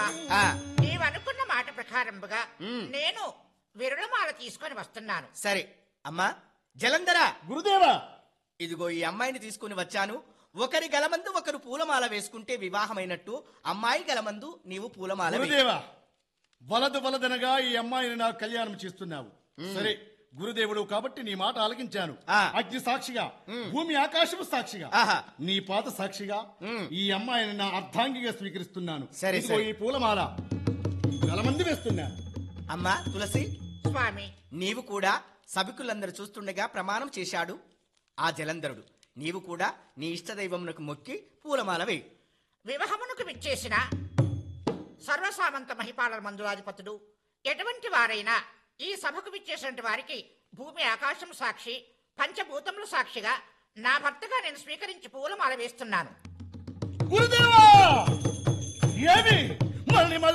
ఆ, నీవనుకున్న మాట ప్రకారంగా మ్. నేను విరులమాల తీసుకొని వస్తున్నాను సరే అమ్మా జలంధరా గురుదేవా ఇదిగో ఈ అమ్మాయిని తీసుకుని వచ్చాను ఒకరి గలమందు ఒకరు పూలమాల వేసుకుంటే వివాహమైనట్టు అమ్మాయి గలమందు నీవు పూలమాల వేయి. గురుదేవా వలదు వలదనగా ఈ అమ్మాయిని నాకు కళ్యాణం చేస్తున్నావు సరే గురుదేవుడు కాబట్టి నీ మాట ఆలకించాను ఆ. అగ్ని సాక్షిగా భూమి ఆకాశము సాక్షిగా ఆహా. నీ పాత సాక్షిగా మ్. ఈ అమ్మాయిని నా అర్ధాంగిగా స్వీకరిస్తున్నాను సరే, ఇదిగో సరే. ఈ పూలమాల గలమంది వేస్తున్నాను అమ్మా తులసి స్వామి నీవు కూడా సభికులందరూ చూస్తుండగా ప్రమాణం చేశాడు ఆ జలంధరుడు నీవు కూడా నీ ఇష్టదైవమునకు మొక్కి పూలమాల వేయి వివాహమునకు విచ్చేసిన సర్వసామంత మహిపాలన మందురాధిపతుడు ఎటువంటి వారైనా ఈ సభకు విచ్చేసినటువంటి వారికి భూమి ఆకాశం సాక్షి పంచభూతములు సాక్షిగా నా భర్తగా నేను స్వీకరించి పూలమాల వేస్తున్నాను గురుదేవా ఏమి మళ్ళీ